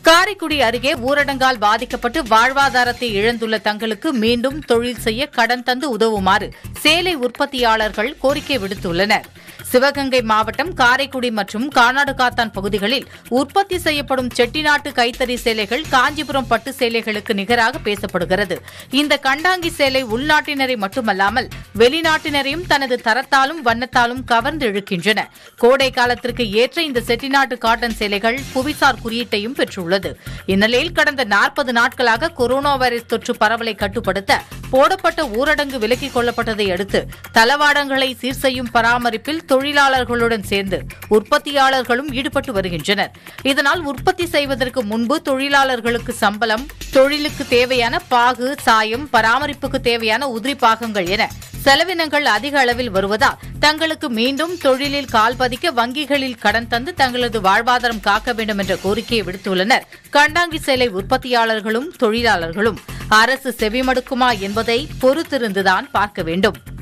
காரைக்குடி அருகே ஊரடங்கால் பாதிக்கப்பட்டு வாழ்வாதாரத்தை இழந்துள்ள தங்களுக்கு மீண்டும் தொழில் செய்ய கடன் தந்து உதவுமாறு சேலை உற்பத்தியாளர்கள் கோரிக்கை விடுத்துள்ளனர் சிவகங்கை மாவட்டம் காரைக்குடி மற்றும் கானாடுகாத்தான் பகுதிகளில் உற்பத்தி செய்யப்படும் செட்டிநாட்டு கைத்தறி சேலைகள் காஞ்சிபுரம் பட்டு சேலைகளுக்கு நிகராக பேசப்படுகிறது இந்த கண்டாங்கி சேலை உள்நாட்டினரை மட்டுமல்லாமல் வெளிநாட்டினரையும் தனது தரத்தாலும் வண்ணத்தாலும் கவர்ந்து இழுக்கின்றன கோடை காலத்திற்கு ஏற்ற இந்த செட்டிநாட்டு காட்டன் சேலைகள் புவிசார் குறியீட்டையும் பெற்றுள்ளது இந்நிலையில் கடந்த நாற்பது நாட்களாக கொரோனா வைரஸ் தொற்று பரவலை கட்டுப்படுத்த போடப்பட்ட ஊரடங்கு விலக்கிக் கொள்ளப்பட்டதை அடுத்து தளவாடங்களை சீர் செய்யும் பராமரிப்பில் தொழிலாளர்களுடன் சேர்ந்து உற்பத்தியாளர்களும் ஈடுபட்டு வருகின்றனர் இதனால் உற்பத்தி செய்வதற்கு முன்பு தொழிலாளர்களுக்கு சம்பளம் தொழிலுக்கு தேவையான பாகு சாயம் பராமரிப்புக்கு தேவையான உதிரி பாகங்கள் என செலவினங்கள் அதிக அளவில் வருவதால் தங்களுக்கு மீண்டும் தொழிலில் கால் பதிக்க வங்கிகளில் கடன் தந்து தங்களது வாழ்வாதாரம் காக்க வேண்டும் என்ற கோரிக்கையை விடுத்துள்ளனர் கண்டாங்கி சேலை உற்பத்தியாளர்களும் தொழிலாளர்களும் அரசு செவிமடுக்குமா என்பதை பொறுத்திருந்துதான் பார்க்க வேண்டும்